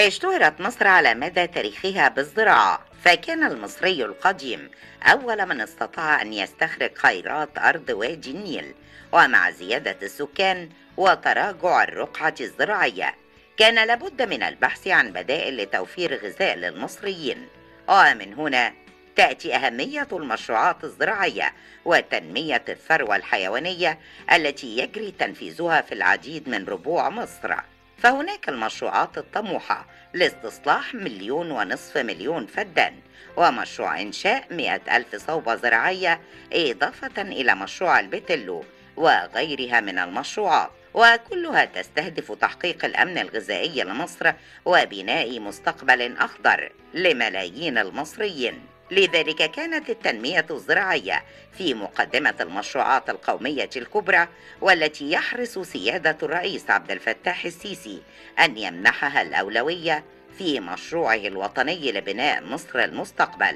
اشتهرت مصر على مدى تاريخها بالزراعة فكان المصري القديم أول من استطاع أن يستخرج خيرات أرض وادي النيل ومع زيادة السكان وتراجع الرقعة الزراعية كان لابد من البحث عن بدائل لتوفير غذاء للمصريين ومن هنا تأتي أهمية المشروعات الزراعية وتنمية الثروة الحيوانية التي يجري تنفيذها في العديد من ربوع مصر فهناك المشروعات الطموحة لاستصلاح مليون ونصف مليون فدان ومشروع إنشاء مئة ألف صوبة زراعية إضافة إلى مشروع البتلو وغيرها من المشروعات وكلها تستهدف تحقيق الامن الغذائي لمصر وبناء مستقبل اخضر لملايين المصريين لذلك كانت التنميه الزراعيه في مقدمه المشروعات القوميه الكبرى والتي يحرص سياده الرئيس عبد الفتاح السيسي ان يمنحها الاولويه في مشروعه الوطني لبناء مصر المستقبل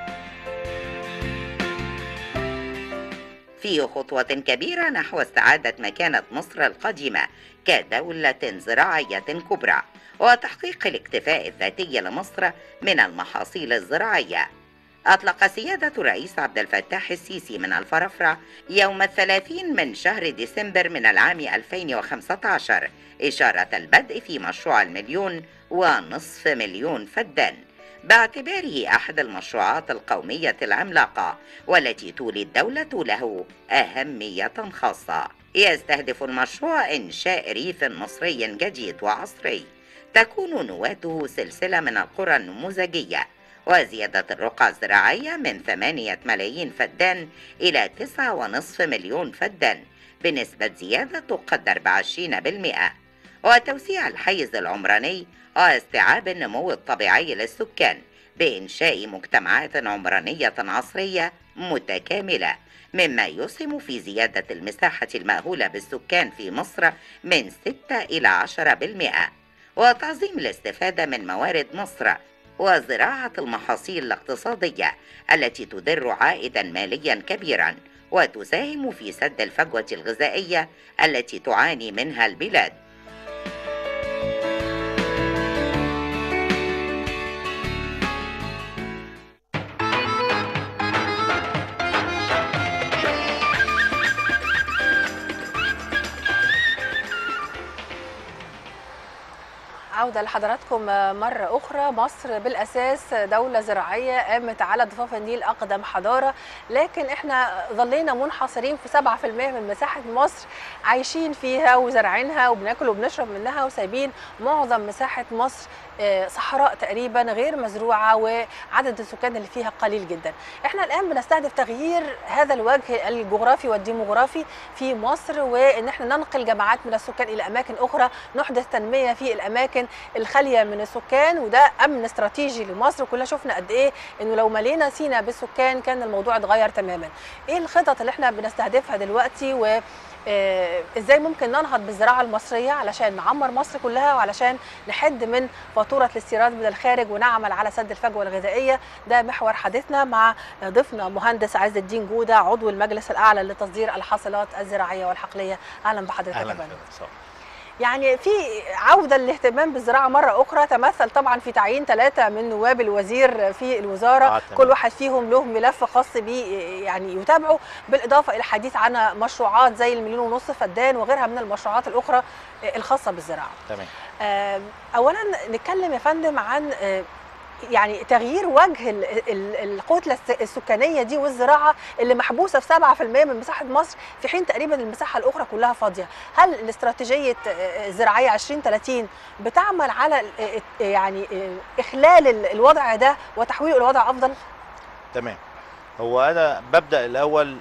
في خطوة كبيرة نحو استعادة مكانة مصر القديمة كدولة زراعية كبرى وتحقيق الاكتفاء الذاتي لمصر من المحاصيل الزراعية أطلق سيادة الرئيس عبد الفتاح السيسي من الفرافرة يوم الثلاثين من شهر ديسمبر من العام 2015 إشارة البدء في مشروع المليون ونصف مليون فدان باعتباره أحد المشروعات القومية العملاقة والتي تولي الدولة له أهمية خاصة يستهدف المشروع إنشاء ريف مصري جديد وعصري تكون نواته سلسلة من القرى النموذجية وزيادة الرقعة الزراعية من ثمانية ملايين فدان إلى تسعة ونصف مليون فدان بنسبة زيادة تقدر بعشرين بالمئة وتوسيع الحيز العمراني واستيعاب النمو الطبيعي للسكان بإنشاء مجتمعات عمرانية عصرية متكاملة مما يسهم في زيادة المساحة المأهولة بالسكان في مصر من 6 إلى 10% وتعظيم الاستفادة من موارد مصر وزراعة المحاصيل الاقتصادية التي تدر عائدا ماليا كبيرا وتساهم في سد الفجوة الغذائية التي تعاني منها البلاد عودة لحضراتكم مرة أخرى مصر بالأساس دولة زراعية قامت على ضفاف النيل أقدم حضارة لكن إحنا ظلينا منحصرين في 7% من مساحة مصر عايشين فيها وزارعينها وبناكل وبنشرب منها وسايبين معظم مساحة مصر صحراء تقريبا غير مزروعه وعدد السكان اللي فيها قليل جدا. احنا الان بنستهدف تغيير هذا الوجه الجغرافي والديموغرافي في مصر وان احنا ننقل جماعات من السكان الى اماكن اخرى، نحدث تنميه في الاماكن الخاليه من السكان وده امن استراتيجي لمصر كلنا شفنا قد ايه انه لو ملينا سينا بالسكان كان الموضوع اتغير تماما. ايه الخطط اللي احنا بنستهدفها دلوقتي و ازاي ممكن ننهض بالزراعه المصريه علشان نعمر مصر كلها وعلشان نحد من فاتوره الاستيراد من الخارج ونعمل على سد الفجوه الغذائيه ده محور حديثنا مع ضيفنا مهندس عز الدين جوده عضو المجلس الاعلى لتصدير الحاصلات الزراعيه والحقليه اهلا بحضرتك اهلا يعني في عوده للاهتمام بالزراعه مره اخرى تمثل طبعا في تعيين ثلاثه من نواب الوزير في الوزاره آه كل واحد فيهم له ملف خاص بيه يعني يتابعه بالاضافه الى الحديث عن مشروعات زي المليون ونص فدان وغيرها من المشروعات الاخرى الخاصه بالزراعه. تمام. اولا نتكلم يا فندم عن يعني تغيير وجه الكتله السكانيه دي والزراعه اللي محبوسه في 7% من مساحه مصر في حين تقريبا المساحه الاخرى كلها فاضيه، هل الاستراتيجيه الزراعيه 2030 بتعمل على يعني اخلال الوضع ده وتحويله الى وضع افضل؟ تمام. هو انا ببدا الاول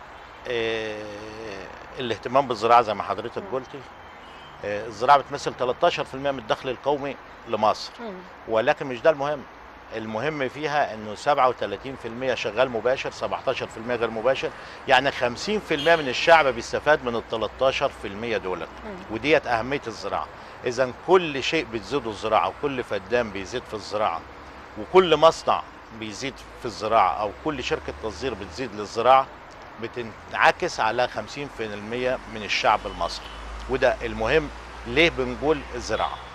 الاهتمام بالزراعه زي ما حضرتك قلتي الزراعه بتمثل 13% من الدخل القومي لمصر ولكن مش ده المهم المهم فيها انه 37% شغال مباشر 17% غير مباشر يعني 50% من الشعب بيستفاد من ال 13% دولت وديت اهميه الزراعه اذا كل شيء بتزيده الزراعه وكل فدان بيزيد في الزراعه وكل مصنع بيزيد في الزراعه او كل شركه تصدير بتزيد للزراعه بتنعكس على 50% من الشعب المصري وده المهم ليه بنقول الزراعه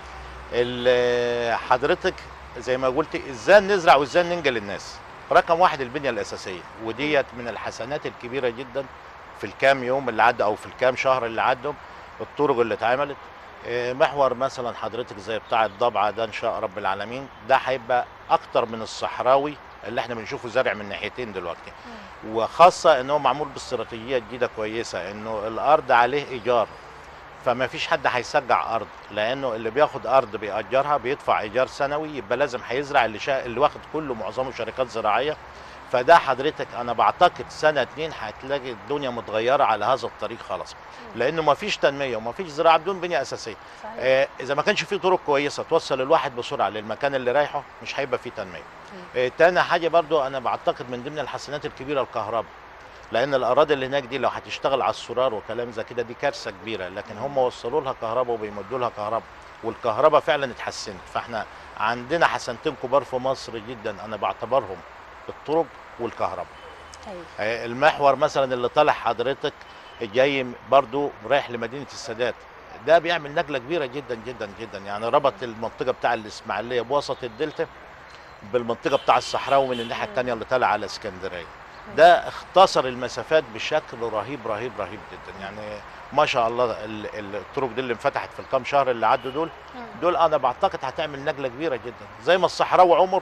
ال- حضرتك زي ما قلت ازاي نزرع وازاي ننقل الناس رقم واحد البنيه الاساسيه وديت من الحسنات الكبيره جدا في الكام يوم اللي عدى او في الكام شهر اللي عدوا الطرق اللي اتعملت آه، محور مثلا حضرتك زي بتاع الضبعه ده ان شاء رب العالمين ده هيبقى اكتر من الصحراوي اللي احنا بنشوفه زرع من ناحيتين دلوقتي وخاصه ان هو معمول باستراتيجيه جديده كويسه انه الارض عليه ايجار فما فيش حد هيسجع ارض لانه اللي بياخد ارض بيأجرها بيدفع ايجار سنوي يبقى لازم هيزرع اللي شا... اللي واخد كله معظمه شركات زراعيه فده حضرتك انا بعتقد سنه اتنين هتلاقي الدنيا متغيره على هذا الطريق خلاص لانه ما فيش تنميه وما فيش زراعه بدون بنيه اساسيه صحيح. آه، اذا ما كانش في طرق كويسه توصل الواحد بسرعه للمكان اللي رايحه مش هيبقى فيه تنميه آه، تاني حاجه برضو انا بعتقد من ضمن الحسنات الكبيره الكهرباء لان الاراضي اللي هناك دي لو هتشتغل على السولار وكلام زي كده دي كارثه كبيره لكن هم وصلوا لها كهرباء وبيمدوا لها كهرباء والكهرباء فعلا اتحسنت فاحنا عندنا حسنتين كبار في مصر جدا انا بعتبرهم الطرق والكهرباء طيب. آه، المحور مثلا اللي طالع حضرتك جاي برضو رايح لمدينه السادات ده بيعمل نقله كبيره جدا جدا جدا يعني ربط المنطقه بتاع الاسماعيليه بوسط الدلتا بالمنطقه بتاع الصحراوي من الناحيه الثانيه اللي طالع على اسكندريه ده اختصر المسافات بشكل رهيب رهيب رهيب جدا يعني ما شاء الله ال- ال- الطرق دي اللي انفتحت في الكام شهر اللي عدوا دول دول انا بعتقد هتعمل نقله كبيره جدا زي ما الصحراوي عمر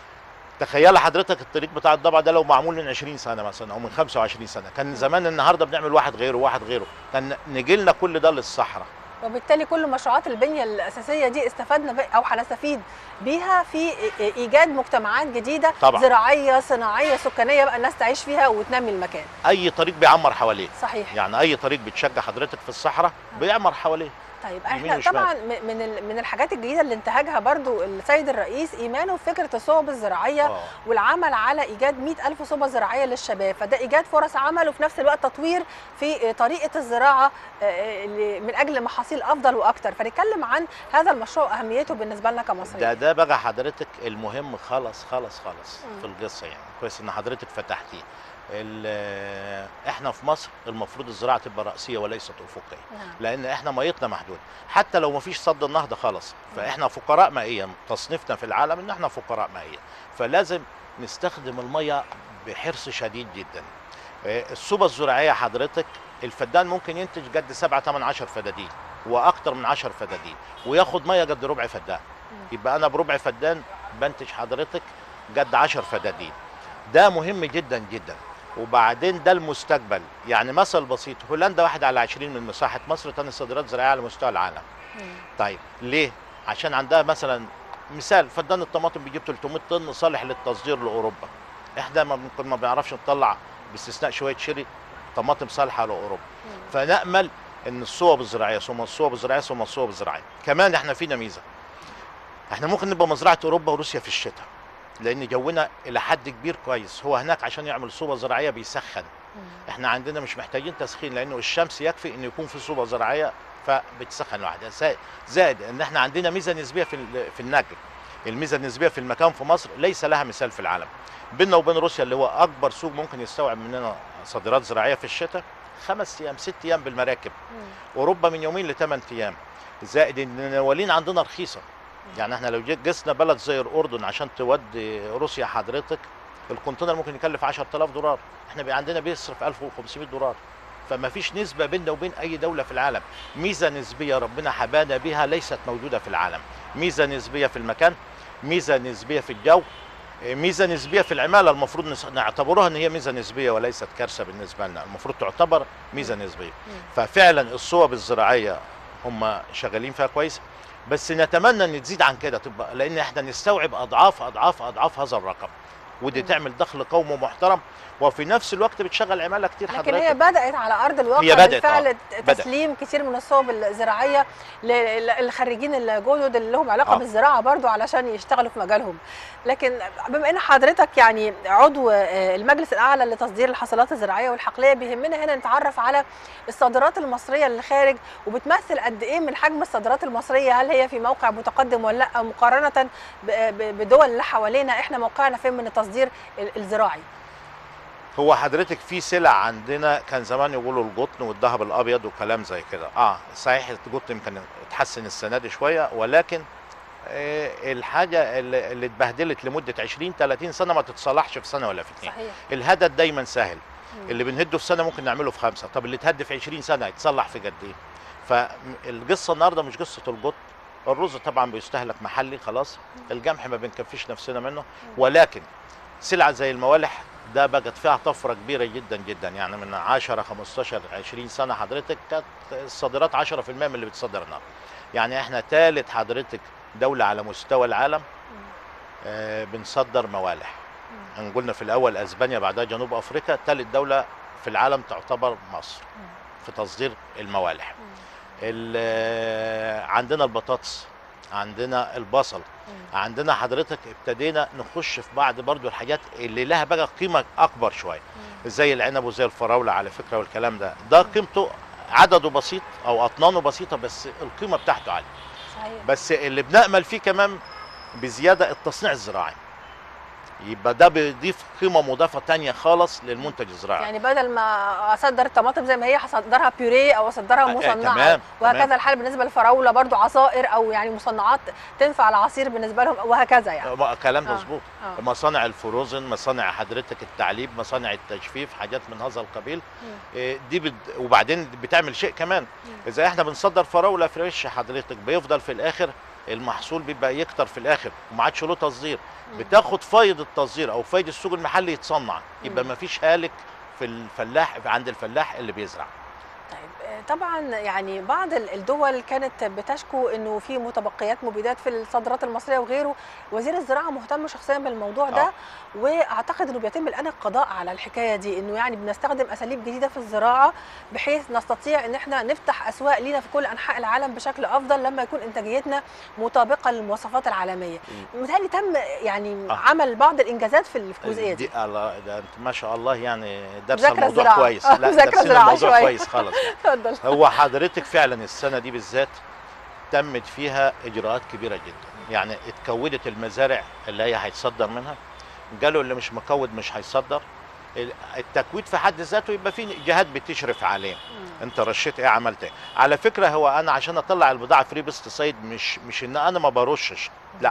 تخيل حضرتك الطريق بتاع الضبع ده لو معمول من 20 سنه مثلا او من 25 سنه كان زمان النهارده بنعمل واحد غيره واحد غيره كان نجي لنا كل ده للصحراء وبالتالي كل مشروعات البنيه الاساسيه دي استفدنا بي او هنستفيد بيها في إي- ايجاد مجتمعات جديده طبعا. زراعيه صناعيه سكانيه بقى الناس تعيش فيها وتنمي المكان اي طريق بيعمر حواليه صحيح يعني اي طريق بتشجع حضرتك في الصحراء بيعمر حواليه طيب يمين احنا وشمال. طبعا م- من ال- من الحاجات الجديده اللي انتهجها برضو السيد الرئيس ايمانه بفكره الصوب الزراعيه آه. والعمل على ايجاد 100 الف صوبه زراعيه للشباب فده ايجاد فرص عمل وفي نفس الوقت تطوير في طريقه الزراعه آه، اللي- من اجل محاصيل افضل واكتر فنتكلم عن هذا المشروع واهميته بالنسبه لنا كمصريين ده ده بقى حضرتك المهم خالص خالص خالص مم. في القصه يعني كويس ان حضرتك فتحتيه ال- احنا في مصر المفروض الزراعه تبقى راسيه وليست افقيه نعم. لان احنا ميتنا محدود حتى لو ما فيش صد النهضه خالص فاحنا فقراء مائيا تصنيفنا في العالم ان احنا فقراء مائيا فلازم نستخدم الميه بحرص شديد جدا آه، الصوبة الزراعية حضرتك الفدان ممكن ينتج قد 7 8 10 فدادين واكتر من 10 فدادين وياخد ميه قد ربع فدان يبقى انا بربع فدان بنتج حضرتك قد 10 فدادين ده مهم جدا جدا وبعدين ده المستقبل يعني مثل بسيط هولندا واحد على 20 من مساحه مصر تاني صادرات زراعيه على مستوى العالم مم. طيب ليه عشان عندها مثلا مثال فدان الطماطم بيجيب 300 طن صالح للتصدير لاوروبا احنا ما بنكون ما بنعرفش نطلع باستثناء شويه شيري طماطم صالحه لاوروبا مم. فنامل ان الصوب الزراعيه ثم الصوب الزراعيه ثم الصوب الزراعيه كمان احنا فينا ميزه احنا ممكن نبقى مزرعه اوروبا وروسيا في الشتاء لان جونا الى حد كبير كويس هو هناك عشان يعمل صوبه زراعيه بيسخن مم. احنا عندنا مش محتاجين تسخين لانه الشمس يكفي ان يكون في صوبه زراعيه فبتسخن لوحدها زائد- زائد ان احنا عندنا ميزه نسبيه في ال- في النقل الميزه النسبيه في المكان في مصر ليس لها مثال في العالم بيننا وبين روسيا اللي هو اكبر سوق ممكن يستوعب مننا صادرات زراعيه في الشتاء خمس ايام ست ايام بالمراكب مم. اوروبا من يومين لثمان ايام زائد ان النوالين عندنا رخيصه يعني احنا لو جيت قسنا بلد زي الاردن عشان تودي روسيا حضرتك الكونتينر ممكن يكلف 10000 دولار احنا بي عندنا بيصرف 1500 دولار فما فيش نسبة بيننا وبين أي دولة في العالم ميزة نسبية ربنا حبانا بها ليست موجودة في العالم ميزة نسبية في المكان ميزة نسبية في الجو ميزة نسبية في العمالة المفروض نس- نعتبرها ان هي ميزة نسبية وليست كارثة بالنسبة لنا المفروض تعتبر ميزة نسبية مم. ففعلا الصوب الزراعية هم شغالين فيها كويس بس نتمنى ان تزيد عن كده تبقى لان احنا نستوعب اضعاف اضعاف اضعاف هذا الرقم ودي مم. تعمل دخل قومي محترم وفي نفس الوقت بتشغل عماله كتير لكن حضرتك هي بدات على ارض الواقع هي بدأت، بالفعل آه، ت- بدأت. تسليم كتير من الصوب الزراعيه للخريجين الجدد اللي لهم علاقه آه. بالزراعه برضو علشان يشتغلوا في مجالهم لكن بما ان حضرتك يعني عضو آه، المجلس الاعلى لتصدير الحصلات الزراعيه والحقليه بيهمنا هنا نتعرف على الصادرات المصريه للخارج وبتمثل قد ايه من حجم الصادرات المصريه هل هي في موقع متقدم ولا لا مقارنه ب- ب- بدول اللي حوالينا احنا موقعنا فين من التصدير ال- الزراعي هو حضرتك في سلع عندنا كان زمان يقولوا القطن والذهب الابيض وكلام زي كده اه صحيح القطن يمكن اتحسن السنه دي شويه ولكن آه، الحاجه اللي اللي اتبهدلت لمده 20 30 سنه ما تتصلحش في سنه ولا في اتنين صحيح الهدد دايما سهل مم. اللي بنهده في سنه ممكن نعمله في خمسه طب اللي اتهد في 20 سنه يتصلح في قد ايه فالقصه النهارده مش قصه القط الرز طبعا بيستهلك محلي خلاص القمح ما بنكفيش نفسنا منه ولكن سلعه زي الموالح ده بقت فيها طفره كبيره جدا جدا يعني من 10 15 20 سنه حضرتك كانت الصادرات 10% من اللي بتصدر النهارده يعني احنا ثالث حضرتك دوله على مستوى العالم آه بنصدر موالح ان قلنا في الاول اسبانيا بعدها جنوب افريقيا ثالث دوله في العالم تعتبر مصر في تصدير الموالح ال- عندنا البطاطس عندنا البصل عندنا حضرتك ابتدينا نخش في بعض برضو الحاجات اللي لها بقى قيمه اكبر شويه زي العنب وزي الفراوله على فكره والكلام ده ده قيمته عدده بسيط او اطنانه بسيطه بس القيمه بتاعته عاليه صحيح بس اللي بنامل فيه كمان بزياده التصنيع الزراعي يبقى ده بيضيف قيمه مضافه تانية خالص للمنتج الزراعي يعني بدل ما اصدر الطماطم زي ما هي هصدرها بيوريه او اصدرها آه، مصنعه تمام، وهكذا تمام. الحال بالنسبه للفراوله برضو عصائر او يعني مصنعات تنفع العصير بالنسبه لهم وهكذا يعني آه، كلام آه، مظبوط آه. مصانع الفروزن مصانع حضرتك التعليب مصانع التجفيف حاجات من هذا القبيل إيه، دي بد... وبعدين بتعمل شيء كمان اذا احنا بنصدر فراوله فريش حضرتك بيفضل في الاخر المحصول بيبقى يكتر في الاخر وما عادش له تصدير بتاخد فايض التصدير او فايض السوق المحلي يتصنع يبقى مم. ما فيش هالك في الفلاح عند الفلاح اللي بيزرع طيب آه، طبعا يعني بعض ال- الدول كانت بتشكو انه في متبقيات مبيدات في الصادرات المصريه وغيره وزير الزراعه مهتم شخصيا بالموضوع ده آه. واعتقد انه بيتم الان القضاء على الحكايه دي انه يعني بنستخدم اساليب جديده في الزراعه بحيث نستطيع ان احنا نفتح اسواق لينا في كل انحاء العالم بشكل افضل لما يكون انتاجيتنا مطابقه للمواصفات العالميه متهيألي تم يعني آه. عمل بعض الانجازات في ال- في الجزئيه دي دي الله ده انت ما شاء الله يعني دارسه مذاكرة الموضوع زراعة. كويس آه، لا مذاكرة دارسين زراعة الموضوع شوية. كويس خالص يعني. اتفضل هو حضرتك فعلا السنه دي بالذات تمت فيها اجراءات كبيره جدا يعني اتكودت المزارع اللي هي هيتصدر منها قالوا اللي مش مكود مش هيصدر ال- التكويد في حد ذاته يبقى في جهات بتشرف عليه انت رشيت ايه عملت ايه على فكره هو انا عشان اطلع البضاعه فري بيستسايد مش مش ان انا ما برشش لا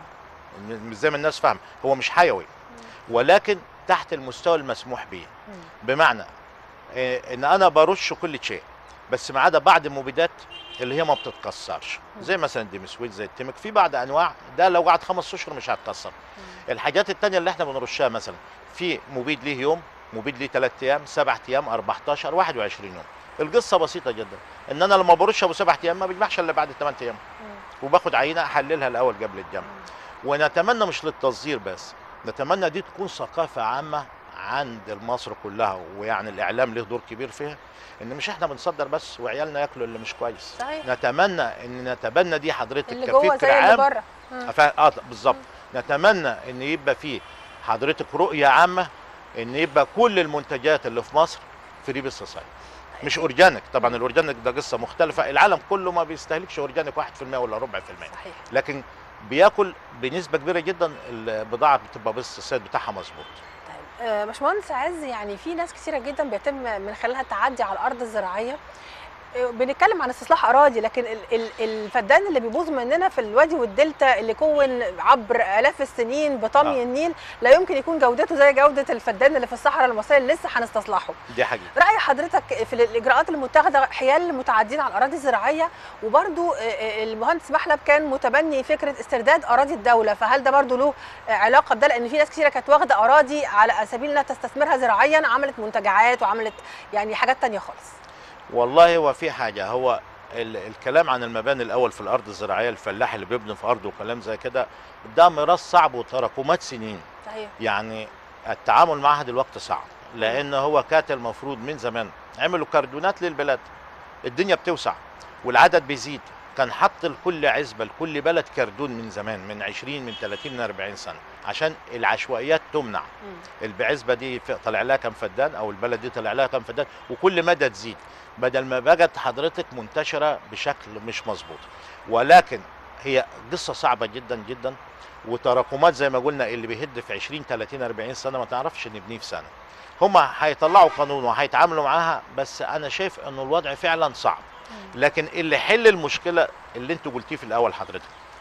مش زي ما الناس فاهمه هو مش حيوي ولكن تحت المستوى المسموح به بمعنى إيه، ان انا برش كل شيء بس ما عدا بعض المبيدات اللي هي ما بتتكسرش زي مثلا الديمسويد زي التمك في بعض انواع ده لو قعد خمس اشهر مش هتكسر الحاجات التانية اللي احنا بنرشها مثلا في مبيد ليه يوم مبيد ليه 3 ايام 7 ايام 14 21 يوم القصه بسيطه جدا ان انا لما برش ابو 7 ايام ما بيجمعش الا بعد 8 ايام وباخد عينه احللها الاول قبل الجمع ونتمنى مش للتصدير بس نتمنى دي تكون ثقافه عامه عند مصر كلها ويعني الاعلام له دور كبير فيها ان مش احنا بنصدر بس وعيالنا ياكلوا اللي مش كويس صحيح نتمنى ان نتبنى دي حضرتك اللي جوه كفكر زي اللي عام بره مم. أفا- اه بالظبط نتمنى ان يبقى فيه حضرتك رؤيه عامه ان يبقى كل المنتجات اللي في مصر فري بيستسايد مش اورجانيك طبعا الاورجانيك ده قصه مختلفه العالم كله ما بيستهلكش اورجانيك 1% ولا ربع في المية صحيح لكن بياكل بنسبه كبيره جدا البضاعه بتبقى باستسايد بتاعها مظبوط طيب آه، باشمهندس عز يعني في ناس كثيره جدا بيتم من خلالها التعدي على الارض الزراعيه آه، بنتكلم عن استصلاح اراضي لكن ال- ال- الفدان اللي بيبوظ مننا في الوادي والدلتا اللي كون عبر الاف السنين بطمي آه. النيل لا يمكن يكون جودته زي جوده الفدان اللي في الصحراء المصريه اللي لسه هنستصلحه دي حقيقه راي حضرتك في الاجراءات المتخذه حيال المتعدين على الاراضي الزراعيه وبرضو آه، آه، المهندس محلب كان متبني فكره استرداد اراضي الدوله فهل ده برضو له آه، علاقه بده لان في ناس كثيره كانت واخده اراضي على سبيل انها تستثمرها زراعيا عملت منتجعات وعملت يعني حاجات تانية خالص والله هو في حاجه هو ال- الكلام عن المباني الاول في الارض الزراعيه الفلاح اللي بيبني في ارضه وكلام زي كده ده ميراث صعب وتراكمات سنين صحيح يعني التعامل معها دلوقتي صعب لان هو كانت المفروض من زمان عملوا كاردونات للبلاد الدنيا بتوسع والعدد بيزيد كان حط لكل عزبه لكل بلد كاردون من زمان من 20 من 30 من 40 سنه عشان العشوائيات تمنع مم. العزبه دي ف- طلع لها كام فدان او البلد دي طلع لها كام فدان وكل مدى تزيد بدل ما بقت حضرتك منتشره بشكل مش مظبوط ولكن هي قصه صعبه جدا جدا وتراكمات زي ما قلنا اللي بيهد في 20 30 40 سنه ما تعرفش نبنيه في سنه هما هيطلعوا قانون وهيتعاملوا معاها بس انا شايف انه الوضع فعلا صعب مم. لكن اللي حل المشكله اللي انتوا قلتيه في الاول حضرتك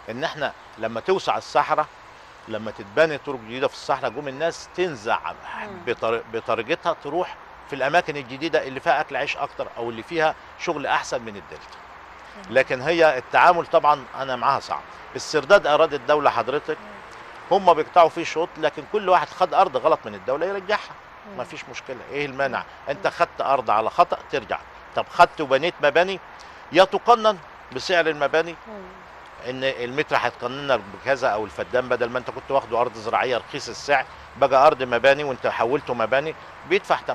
ان احنا لما توسع الصحراء لما تتبني طرق جديده في الصحراء جم الناس تنزع بطر- بطريقتها تروح في الاماكن الجديده اللي فيها اكل عيش اكتر او اللي فيها شغل احسن من الدلتا لكن هي التعامل طبعا انا معاها صعب السرداد اراد الدوله حضرتك هم بيقطعوا فيه شوط لكن كل واحد خد ارض غلط من الدوله يرجعها ما فيش مشكله ايه المانع انت خدت ارض على خطا ترجع طب خدت وبنيت مباني يا تقنن بسعر المباني مم. ان المتر هيتقنن لك بكذا او الفدان بدل ما انت كنت واخده ارض زراعيه رخيص السعر بقى ارض مباني وانت حولته مباني بيدفع ثمن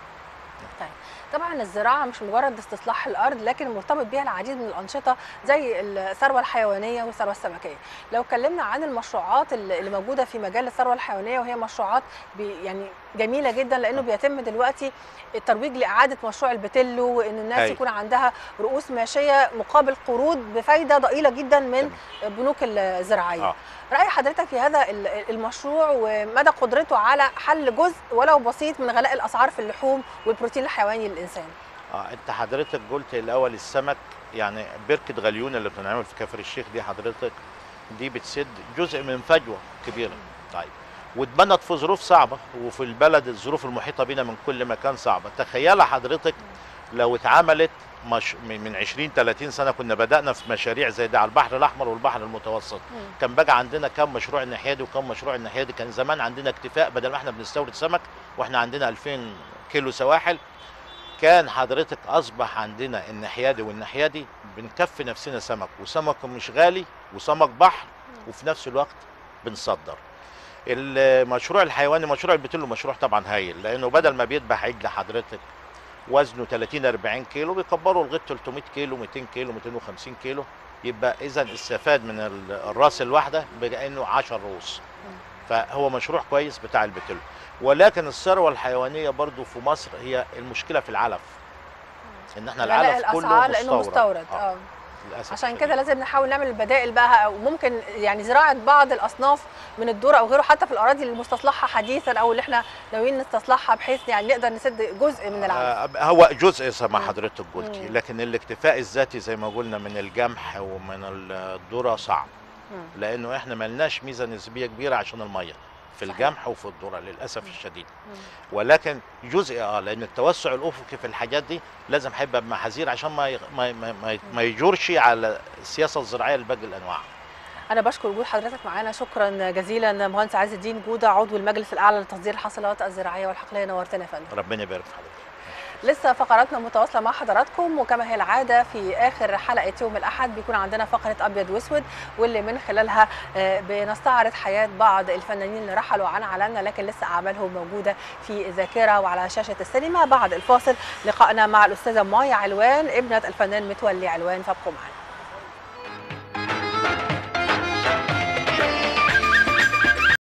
طبعا الزراعه مش مجرد استصلاح الارض لكن مرتبط بيها العديد من الانشطه زي الثروه الحيوانيه والثروه السمكيه لو اتكلمنا عن المشروعات اللي اللي موجوده في مجال الثروه الحيوانيه وهي مشروعات بي يعني جميله جدا لانه بيتم دلوقتي الترويج لاعاده مشروع البتلو وان الناس أيوة. يكون عندها رؤوس ماشيه مقابل قروض بفايده ضئيله جدا من بنوك الزراعيه آه. راي حضرتك في هذا ال- المشروع ومدى قدرته على حل جزء ولو بسيط من غلاء الاسعار في اللحوم والبروتين الحيواني للانسان اه انت حضرتك قلت الاول السمك يعني بركه غليون اللي بتنعمل في كفر الشيخ دي حضرتك دي بتسد جزء من فجوه كبيره طيب واتبنت في ظروف صعبه وفي البلد الظروف المحيطه بنا من كل مكان صعبه تخيل حضرتك لو اتعملت مش من من 20 30 سنه كنا بدانا في مشاريع زي ده على البحر الاحمر والبحر المتوسط كان بقى عندنا كم مشروع الناحيه دي وكم مشروع الناحيه دي كان زمان عندنا اكتفاء بدل ما احنا بنستورد سمك واحنا عندنا 2000 كيلو سواحل كان حضرتك اصبح عندنا الناحيه دي والناحيه دي بنكفي نفسنا سمك وسمك مش غالي وسمك بحر وفي نفس الوقت بنصدر المشروع الحيواني مشروع البتلو مشروع طبعا هايل لانه بدل ما بيذبح عجل حضرتك وزنه 30 40 كيلو بيكبره لغايه 300 كيلو 200 كيلو 250 كيلو يبقى اذا استفاد من ال- الراس الواحده بانه 10 رؤوس فهو مشروع كويس بتاع البتلو ولكن الثروه الحيوانيه برضو في مصر هي المشكله في العلف ان احنا غلاء العلف كله الاسعار لانه مستورد, مستورد آه. اه للاسف عشان الشديد. كده لازم نحاول نعمل البدائل بقى او ممكن يعني زراعه بعض الاصناف من الذره او غيره حتى في الاراضي اللي مستصلحها حديثا او اللي احنا ناويين نستصلحها بحيث يعني نقدر نسد جزء من العلف آه، هو جزء زي ما مم. حضرتك قلتي مم. لكن الاكتفاء الذاتي زي ما قلنا من الجمح ومن الذره صعب مم. لانه احنا ملناش ميزه نسبيه كبيره عشان الميه في صحيح. الجمح وفي الذره للاسف مم. الشديد مم. ولكن جزء اه لان التوسع الافقي في الحاجات دي لازم هيبقى بمحاذير عشان ما يغ- ما ما, ما, ما يجورش على السياسه الزراعيه لباقي الانواع انا بشكر وجود حضرتك معانا شكرا جزيلا مهندس عز الدين جوده عضو المجلس الاعلى لتصدير الحاصلات الزراعيه والحقليه نورتنا يا فندم ربنا يبارك في حضرتك لسه فقراتنا متواصله مع حضراتكم وكما هي العاده في اخر حلقه يوم الاحد بيكون عندنا فقره ابيض واسود واللي من خلالها آه، بنستعرض حياه بعض الفنانين اللي رحلوا عن عالمنا لكن لسه اعمالهم موجوده في الذاكره وعلى شاشه السينما بعد الفاصل لقائنا مع الاستاذه مايا علوان ابنه الفنان متولي علوان فابقوا معنا